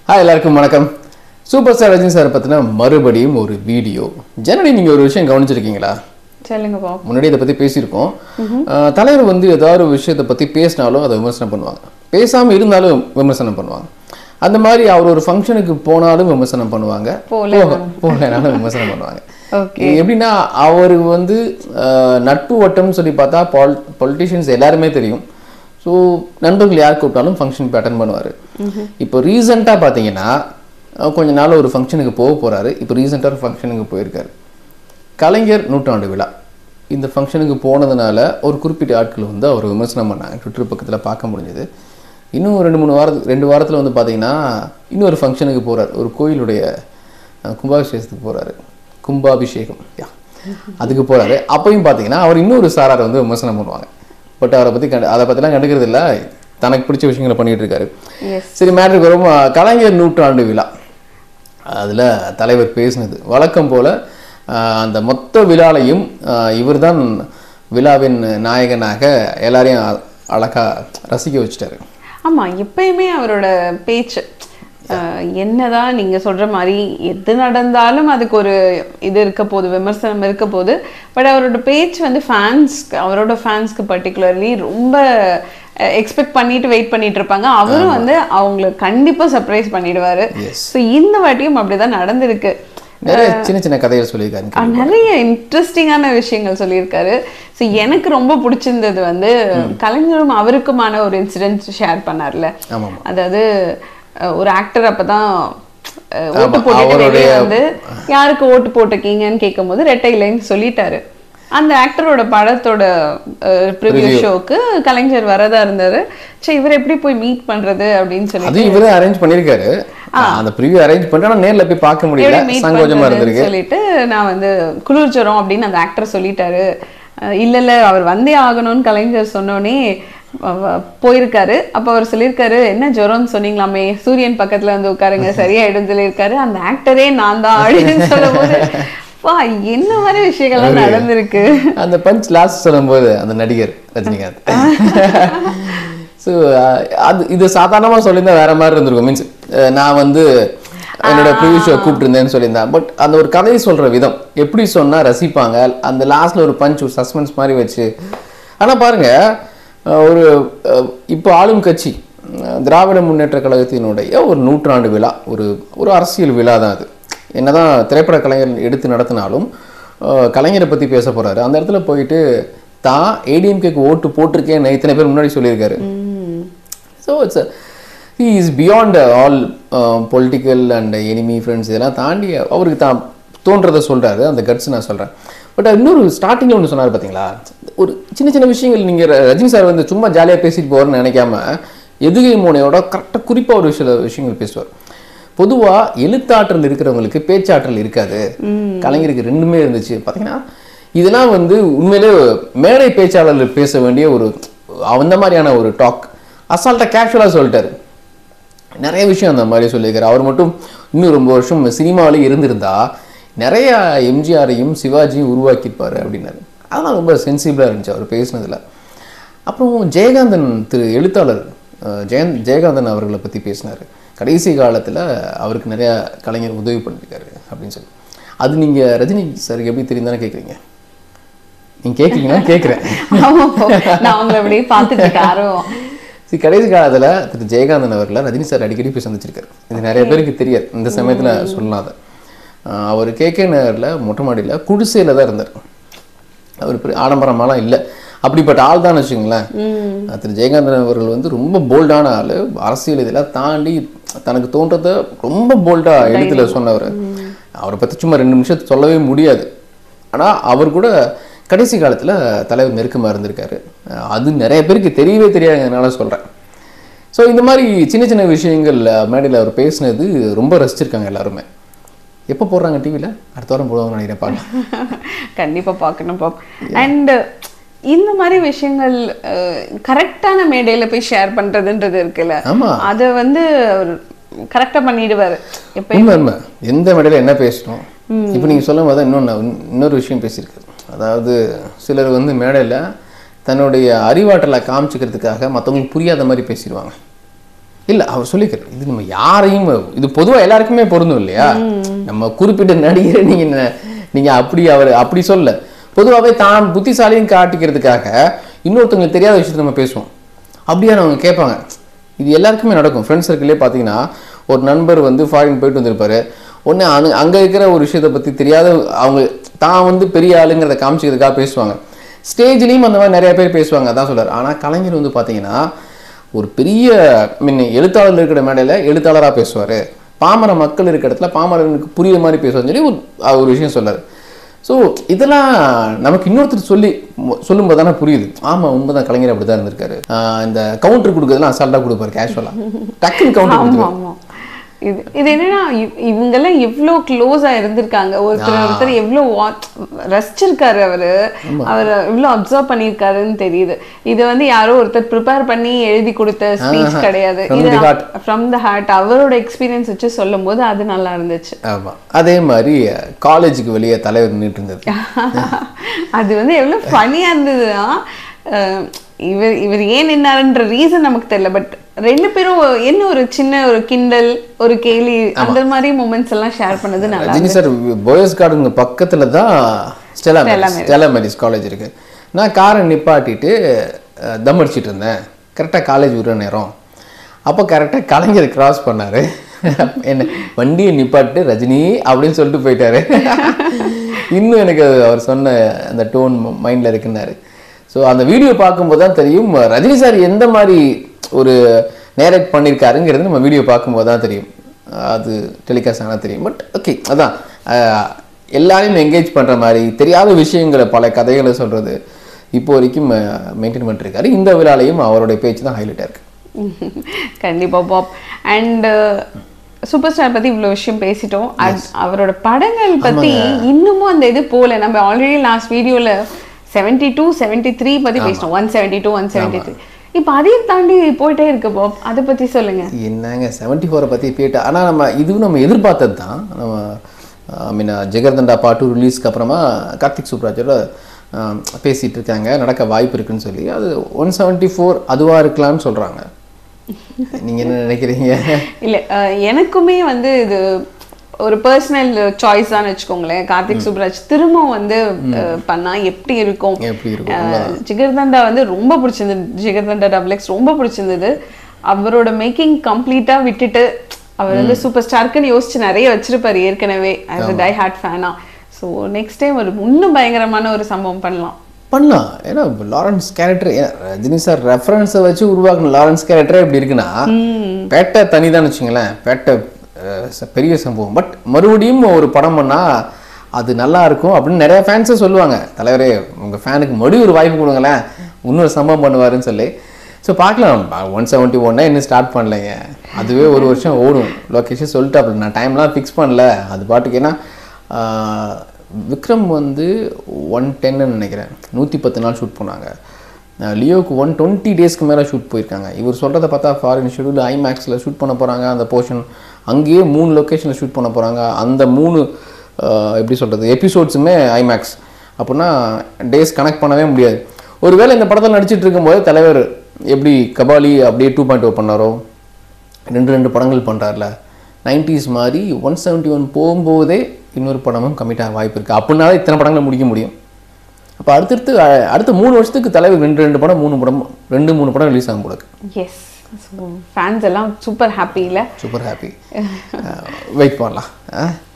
Hi எல்லாருக்கும் வணக்கம் super star Rajini sir பற்றின மறுபடியும் ஒரு வீடியோ ஜனனி நீங்கள் ஒரு விஷயம் கவனிச்சிருக்கீங்களா சொல்லுங்க பா முன்னாடி இதை பற்றி பேசியிருக்கோம் அஹ், தலைவர் வந்து ஏதாவது ஒரு விஷயத்தை பற்றி பேசினாலும் அதை விமர்சனம் பண்ணுவாங்க பேசாமல் இருந்தாலும் விமர்சனம் பண்ணுவாங்க அந்த மாதிரி அவர் ஒரு ஃபங்க்ஷனுக்கு போனாலும் விமர்சனம் பண்ணுவாங்க போல போக போகலைனாலும் விமர்சனம் பண்ணுவாங்க ஓகே எப்படின்னா அவர் வந்து அஹ், நட்பு வட்டம்னு சொல்லி பார்த்தா பால் பொலிட்டிஷியன்ஸ் எல்லாருமே தெரியும் ஸோ நண்பர்கள் யார் கூப்பிட்டாலும் ஃபங்க்ஷனுக்கு அட்டன் பண்ணுவார் இப்போ ரீசெண்டாக பார்த்தீங்கன்னா அஹ், கொஞ்ச நாள் ஒரு ஃபங்க்ஷனுக்கு போக போகிறாரு இப்போ ரீசெண்டாக ஒரு ஃபங்க்ஷனுக்கு போயிருக்காரு கலைஞர் நூற்றாண்டு விழா இந்த ஃபங்க்ஷனுக்கு போனதுனால ஒரு குறிப்பிட்ட ஆட்கள் வந்து அவர் விமர்சனம் பண்ணாங்க ட்விட்டர் பக்கத்தில் பார்க்க முடிஞ்சது இன்னும் ஒரு ரெண்டு மூணு வாரத்து ரெண்டு வாரத்தில் வந்து பார்த்தீங்கன்னா இன்னொரு ஃபங்க்ஷனுக்கு போகிறார் ஒரு கோயிலுடைய அஹ், கும்பாபிஷேகத்துக்கு போகிறாரு கும்பாபிஷேகம் யா அதுக்கு போகிறாரு அப்பயும் பார்த்தீங்கன்னா அவர் இன்னொரு சாரார் வந்து விமர்சனம் பண்ணுவாங்க பட் அவரை பற்றி கண்டு அதை பற்றிலாம் கண்டுக்கிறது இல்லை தனக்கு பிடிச்ச விஷயங்களை பண்ணிட்டு இருக்காரு எஸ் சரி மேட்ருக்கு வரும் அஹ், கலைஞர் நூற்றாண்டு விழா அதில் தலைவர் பேசினது வழக்கம் போல அஹ், அந்த மொத்த விழாலையும் இவர்தான் விழாவின் நாயகனாக எல்லாரையும் அ- அழகா ரசிக்க வச்சுட்டாரு ஆமா எப்பயுமே அவரோட பேச்சு அஹ், என்னதான் நீங்க சொல்ற மாதிரி எது நடந்தாலும் அதுக்கு ஒரு இது இருக்க போகுது விமர்சனம் இருக்க போகுது பட் அவரோட பேச்சு வந்து ஃபேன்ஸ்க்கு அவரோட ஃபேன்ஸ்க்கு பர்டிகுலர்லி ரொம்ப எக்ஸ்பெக்ட் பண்ணிட்டு வெயிட் பண்ணிட்டு இருப்பாங்க அவரும் வந்து அவங்களை கண்டிப்பா சர்ப்ரைஸ் பண்ணிடுவாரு Yes. ஸோ இந்த வாட்டியும் அப்படிதான் நடந்திருக்கு நிறைய சின்ன சின்ன கதைகள் சொல்லியிருக்காரு ஆ, நிறைய இன்ட்ரெஸ்டிங்கான விஷயங்கள் சொல்லியிருக்காரு ஸோ எனக்கு ரொம்ப பிடிச்சிருந்தது வந்து கலைஞரும் அவருக்குமான ஒரு இன்சிடென்ட் ஷேர் பண்ணார்ல ஆமாம் அதாவது அஹ், ஒரு ஆக்டர் அப்பதான் அஹ், ஓட்டு ஆமா, போட்டுட்டு வெளியே அவருடைய- வந்து யாருக்கு ஓட்டு போட்டிருக்கீங்கன்னு கேட்கும்போது ரெட்டை இல்லைன்னு சொல்லிட்டாரு அந்த ஆக்டரோட படத்தோட ப்ரிவியூ ஷோக்கு கலைஞர் வரதா இருந்தாரு சரி இவர் எப்படி போய் மீட் பண்றது அப்படின்னு சொல்லி அது இவரே அரேஞ்ச் பண்ணியிருக்காரு அந்த ப்ரிவியூ அரேஞ்ச் பண்ணிட்டு ஆனா நேர்ல போய் பார்க்க முடியல எப்படி மீட் சங்கோஜமா பண்றதுன்னு இருந்திருக்கு சொல்லிட்டு நான் வந்து குளிர் ஜுரம் அப்படின்னு அந்த ஆக்டர் சொல்லிட்டாரு அஹ் இல்ல இல்ல அவர் வந்தே ஆகணும்னு கலைஞர் சொன்னோடனே போயிருக்காரு அப்ப அவர் சொல்லியிருக்காரு என்ன ஜுரம்னு சொன்னீங்களாமே சூரியன் பக்கத்துல வந்து உட்காருங்க சரியாயிடும் சொல்லியிருக்காரு அந்த ஆக்டரே நான் தான் அப்படின்னு சொல்லும்போது வா என்ன மாதிரி விஷயங்கள்லாம் நடந்திருக்கு அந்த பஞ்ச் லாஸ்ட் சொல்லும்போது அந்த நடிகர் ரஜினிகாந்த் ஸோ அது இது சாதாரணமாக சொல்லியிருந்தா வேற மாதிரி இருந்திருக்கும் மீன்ஸ் நான் வந்து என்னோட ப்ரிவியூ ஷோ கூப்பிட்டுருந்தேன்னு சொல்லியிருந்தேன் பட் அந்த ஒரு கதையை சொல்ற விதம் எப்படி சொன்னா ரசிப்பாங்க அந்த லாஸ்ட்ல ஒரு பஞ்ச் ஒரு சஸ்பென்ஸ் மாதிரி வச்சு ஆனா பாருங்க அஹ் ஒரு அஹ் இப்போ ஆளும் கட்சி அஹ் திராவிட முன்னேற்ற கழகத்தினுடைய ஒரு நூற்றாண்டு விழா ஒரு ஒரு அரசியல் விழா தான் அது என்னதான் திரைப்பட கலைஞர் எடுத்து நடத்தினாலும் அஹ் கலைஞரை பத்தி பேச போறாரு அந்த இடத்துல போயிட்டு தான் ஏடிஎம்கேக்கு ஓட்டு போட்டிருக்கேன்னு இத்தனை பேர் முன்னாடி சொல்லியிருக்காரு so it's he is beyond all political and enemy friends இதெல்லாம் தாண்டி அவருக்கு தான் தோன்றதை சொல்றாரு அந்த கட்ஸ் நான் சொல்றேன் பட் இன்னொரு ஸ்டார்டிங்கில் ஒன்று சொன்னார் பார்த்தீங்களா ஒரு சின்ன சின்ன விஷயங்கள் நீங்கள் ரஜினி சார் வந்து சும்மா ஜாலியாக பேசிட்டு போகிறேன்னு நினைக்காம எதுகை மூனையோட கரெக்டாக குறிப்பாக ஒரு சில விஷயங்கள் பேசுவார் பொதுவா எழுத்தாற்றல் இருக்கிறவங்களுக்கு பேச்சாற்றல் இருக்காது கலைஞருக்கு ரெண்டுமே இருந்துச்சு பார்த்தீங்கன்னா இதெல்லாம் வந்து உண்மையிலே மேடை பேச்சாளர்கள் பேச வேண்டிய ஒரு அந்த மாதிரியான ஒரு டாக் அசால்ட்டா கேஷுவலாக சொல்லிட்டாரு நிறைய விஷயம் அந்த மாதிரி சொல்லியிருக்காரு அவர் மட்டும் இன்னும் ரொம்ப வருஷம் சினிமாவிலே இருந்திருந்தா நிறைய எம்ஜிஆரையும் சிவாஜியும் உருவாக்கியிருப்பாரு அப்படின்னாரு அதெல்லாம் ரொம்ப சென்சிபிளாக இருந்துச்சு அவர் பேசினதுல அப்புறம் ஜெயகாந்தன் திரு எழுத்தாளர் அஹ், ஜெயந்த் ஜெயகாந்தன் அவர்களை பற்றி பேசினார் கடைசி காலத்தில் அவருக்கு நிறைய கலைஞர் உதவி பண்ணியிருக்காரு அப்படின்னு சொல்லி அது நீங்கள் ரஜினி சாருக்கு எப்படி தெரியும் தானே கேட்குறீங்க நீங்கள் கேட்குறீங்கன்னா கேட்குறேன் நான் அவங்கள அப்படியே பார்த்துட்டு இருக்க ஆர்வம் சரி கடைசி காலத்துல திரு ஜெயகாந்தன் அவர்களை ரஜினி சார் அடிக்கடி போய் சந்திச்சிருக்காரு இது நிறைய பேருக்கு தெரியாது இந்த சமயத்துல சொல்லலாம் அதை ஆஹ் அவர் கே கே நகர்ல மொட்டை மாடியில குடிசையில தான் இருந்தார் அவர் பெரிய ஆடம்பரமாலாம் இல்லை அப்படிப்பட்ட ஆள் தான் வச்சுங்களேன் திரு ஜெயகாந்தன் அவர்கள் வந்து ரொம்ப போல்டான ஆள் அரசியல் இதெல்லாம் தாண்டி தனக்கு தோன்றதை ரொம்ப போல்டா எழுத்துல சொன்னவர் அவரை பத்தி சும்மா ரெண்டு நிமிஷத்தை சொல்லவே முடியாது ஆனா அவர் கூட கடைசி காலத்துல தலைவர் நெருக்கமா இருந்திருக்காரு அஹ் அது நிறைய பேருக்கு தெரியவே தெரியாததுனால சொல்றேன் ஸோ இந்த மாதிரி சின்ன சின்ன விஷயங்கள் மேடையில் அவர் பேசினது ரொம்ப ரசிச்சிருக்காங்க எல்லாருமே எப்போ போடுறாங்க டிவியில் அடுத்த வாரம் போடுவாங்கன்னு நினைக்கிறேன் பாருங்க கண்டிப்பா பார்க்கணும் பாப் அண்ட் இந்த மாதிரி விஷயங்கள் கரெக்டான மேடையில போய் ஷேர் பண்றதுன்றது இருக்குல்ல ஆமா அத வந்து அவர் கரெக்டா பண்ணிடுவாரு எப்ப உண்மை உண்மை எந்த மேடையில் என்ன பேசணும் இப்போ நீங்கள் சொல்லும் போது இன்னொன்று இன்னொரு விஷயம் பேசியிருக்காரு அதாவது சிலர் வந்து மேடையில் தன்னுடைய அறிவாற்றலை காமிச்சிக்கிறதுக்காக மற்றவங்களுக்கு புரியாத மாதிரி பேசிடுவாங்க இல்ல அவர் சொல்லிக்கிறார் இது நம்ம யாரையும் இது பொதுவா எல்லாருக்குமே பொருந்தும் இல்லையா நம்ம குறிப்பிட்ட நடிகரை நீங்க ந- நீங்க அப்படி அவர் அப்படி சொல்ல பொதுவாகவே தான் புத்திசாலியும் காட்டிக்கிறதுக்காக இன்னொருத்தவங்களுக்கு தெரியாத விஷயத்தை நம்ம பேசுவோம் அப்படியான அவங்க கேட்பாங்க இது எல்லாருக்குமே நடக்கும் ஃப்ரெண்ட்ஸ் சர்க்கிளே பார்த்தீங்கன்னா ஒரு நண்பர் வந்து ஃபாரின் போயிட்டு வந்திருப்பாரு ஒன்று அனு அங்கே இருக்கிற ஒரு விஷயத்தை பற்றி தெரியாத அவங்க தான் வந்து பெரிய ஆளுங்கிறத காமிச்சிக்கிறதுக்காக பேசுவாங்க ஸ்டேஜ்லேயும் அந்த மாதிரி நிறைய பேர் பேசுவாங்க அதான் சொல்றாரு ஆனால் கலைஞர் வந்து பார்த்தீங்கன்னா ஒரு பெரிய மீன் எழுத்தாளர் இருக்கிற மேடையில் எழுத்தாளராக பேசுவார் பாமர மக்கள் இருக்கிற இடத்துல பாமரனுக்கு புரியுற மாதிரி பேசுவார்னு சொல்லி ஒரு அவர் ஒரு விஷயம் சொல்லார் ஸோ இதெல்லாம் நமக்கு இன்னொருத்தர் சொல்லி மு- சொல்லும்போது தானே புரியுது ஆமாம் உண்மைதான் கலைஞர் அப்படி தான் இருந்திருக்காரு ஆஹ் இந்த கவுண்டர் கொடுக்குறதுலாம் அசால்ட்டாக கொடுப்பாரு கேஷுவலாக டக்குன்னு கவுண்டர் ஆமா கொடுத்துருவாரு ஆமா இது இது என்னன்னா இவ்- இவங்கெல்லாம் எவ்வளோ க்ளோஸா இருந்திருக்காங்க ஒருத்தர் ஒருத்தர் எவ்வளோ watch- ரசிச்சிருக்காரு அவரு அவர் எவ்வளோ அப்சர்வ் பண்ணியிருக்காருன்னு தெரியுது இது வந்து யாரோ ஒருத்தர் ப்ரிப்பேர் பண்ணி எழுதி கொடுத்த ஸ்பீச் ஆஹா. கிடையாது From இது the heart. From the heart அவரோட எக்ஸ்பீரியன்ஸ் வச்சு சொல்லும் போது அது நல்லா இருந்துச்சு ஆமாம் அதே மாதிரி காலேஜுக்கு வெளியே தலைவர் நின்றுட்டு இருந்தது அது வந்து எவ்வளவு ஃபனியா இருந்ததுன்னா அஹ், இவர் இவர் ஏன் நின்னாருன்ற ரீசன் நமக்கு தெரியல பட் ரெண்டு பேரும் என்ன ஒரு சின்ன ஒரு கிண்டல் ஒரு கேலி அந்த மாதிரி மூமெண்ட்ஸ் எல்லாம் ஷேர் பண்ணது நல்லா ரஜினி சார் போயஸ் கார்டுங்க பக்கத்துல தான் Stella Maris Stella Maris college இருக்கு நான் காரை நிப்பாட்டிட்டு அஹ், தம் அடிச்சிட்டு இருந்தேன் கரெக்டாக காலேஜ் விடுற நேரம் அப்போ கரெக்டாக கலைஞர் கிராஸ் பண்ணாரு என்ன வண்டியை நிப்பாட்டு ரஜினி அப்படின்னு சொல்லிட்டு போயிட்டாரு இன்னும் எனக்கு அது அவர் சொன்ன அந்த டோன் மைண்டில் இருக்குன்னாரு ஸோ அந்த வீடியோ பார்க்கும்போது தான் தெரியும் ரஜினி சார் எந்த மாதிரி ஒரு நேரேட் பண்ணியிருக்காருங்கிறது நம்ம வீடியோ பார்க்கும்போது தான் தெரியும் அது டெலிகாஸ்ட் ஆனால் தெரியும் பட் ஓகே அதான் அஹ், எல்லாரையும் என்கேஜ் பண்ணுற மாதிரி தெரியாத விஷயங்களை பல கதைகளை சொல்கிறது இப்போ வரைக்கும் மெயின்டைன் பண்ணிருக்காரு இந்த விழாலையும் அவருடைய பேச்சு தான் ஹைலைட்டாக இருக்கு கண்டிப்பா பாப் அண்ட் சூப்பர் ஸ்டார் பத்தி இவ்வளவு விஷயம் பேசிட்டோம் அது- அவரோட படங்கள் பத்தி இன்னமும் அந்த இது போல நம்ம ஆல்ரெடி லாஸ்ட் வீடியோல செவன்டி டூ செவன்டி த்ரீ பத்தி பேசிட்டோம் one seventy two one seventy three இப்போ அதையும் தாண்டி போயிட்டே இருக்கு பாப் அதை பத்தி சொல்லுங்க என்னங்க செவன்ட்டி ஃபோரை பற்றி கேட்டு ஆனால் நம்ம இதுவும் நம்ம எதிர்பார்த்தது தான் நம்ம ஐ மீன் ஜெகர்தண்டா பாட்டு ரிலீஸ்க்கு அப்புறமா கார்த்திக் சுப்ராஜோட ஆஹ், பேசிட்டு இருக்காங்க நடக்க வாய்ப்பு இருக்குன்னு சொல்லி அது ஒன் செவன்ட்டி ஃபோர் அதுவாக இருக்கலாம்னு சொல்கிறாங்க நீங்கள் என்ன நினைக்கிறீங்க இல்ல அஹ், எனக்குமே வந்து இது ஒரு பர்சனல் சாய்ஸ் தான் வச்சுக்கோங்களேன் கார்த்திக் சுப்ராஜ் திரும்ப வந்து அஹ், பண்ணா எப்படி இருக்கும் எப்படி இருக்கும் அஹ், ஜிகர்தண்டா வந்து ரொம்ப பிடிச்சிருந்தது ஜிகர்தண்டா டபுள் எக்ஸ் ரொம்ப பிடிச்சிருந்தது அவரோட மேக்கிங் கம்ப்ளீட்டா விட்டுட்டு அவர் வந்து சூப்பர் ஸ்டார்க்குன்னு யோசிச்சு நிறைய வச்சிருப்பாரு ஏற்கனவே ஆஸ் அ டை ஹார்ட் ஃபேனா ஸோ நெக்ஸ்ட் டைம் ஒரு இன்னும் பயங்கரமான ஒரு சம்பவம் பண்ணலாம் பண்ணலாம் ஏன்னா இப்ப லாரன்ஸ் கேரக்டர் ரஜினி சார் ரெஃபரன்ஸை வச்சு உருவாக்குன லாரன்ஸ் கேரக்டரே இப்படி இருக்குன்னா பேட்டை தனி தான் வச்சுங்களேன் பேட்டை அஹ், ச- பெரிய சம்பவம் பட் மறுபடியும் ஒரு படம் பண்ணா அது நல்லா இருக்கும் அப்படின்னு நிறைய ஃபேன்ஸே சொல்லுவாங்க தலைவரே உங்க ஃபேனுக்கு மறுபடியும் ஒரு வாய்ப்பு கொடுங்களேன் இன்னொரு சம்பவம் பண்ணுவாருன்னு சொல்லி ஸோ பார்க்கலாம் ஒன் செவன்ட்டி ஒன்னா இன்னும் ஸ்டார்ட் பண்ணலைங்க அதுவே ஒரு வருஷம் ஓடும் லொக்கேஷன் சொல்லிட்டு அப்படி நான் டைம்லாம் ஃபிக்ஸ் பண்ணல அது பாட்டுக்கு ஏன்னா ஆஹ், விக்ரம் வந்து ஒன் டென்னு நினைக்கிறேன் நூற்றி பத்து நாள் ஷூட் பண்ணாங்க அஹ், லியோவுக்கு ஒன் டுவெண்ட்டி டேஸ்க்கு மேலே ஷூட் போயிருக்காங்க இவர் சொல்கிறத பார்த்தா ஃபாரின் ஷெடியூல் ஐமேக்ஸில் ஷூட் பண்ண போகிறாங்க அந்த போர்ஷன் அங்கேயே மூணு லொக்கேஷனில் ஷூட் பண்ண போகிறாங்க அந்த மூணு ஆஹ், எப்படி சொல்கிறது எபிசோட்ஸுமே ஐமேக்ஸ் அப்படின்னா டேஸ் கனெக்ட் பண்ணவே முடியாது ஒருவேளை இந்த படத்தில் நடிச்சிட்டு இருக்கும்போது தலைவர் எப்படி கபாலி அப்படியே டூ பாயிண்ட் ஓ பண்ணாரோ ரெண்டு ரெண்டு படங்கள் பண்ணுறாருல நைன்டிஸ் மாதிரி ஒன் செவன்ட்டி ஒன் போகும்போதே இன்னொரு படமும் கமிட் ஆக வாய்ப்பு இருக்குது அப்படின்னால இத்தனை படங்களை முடிக்க முடியும் அப்போ அடுத்தடுத்து அஹ், அடுத்த மூணு வருஷத்துக்கு தலைவர் ரெண்டு ரெண்டு படம் மூணு படம் ரெண்டு மூணு படம் ரிலீஸ் ஆகும் போல எஸ் ஸோ ஃபேன்ஸ் எல்லாம் சூப்பர் ஹாப்பி இல்லை சூப்பர் ஹாப்பி வெயிட் பண்ணலாம் ஆ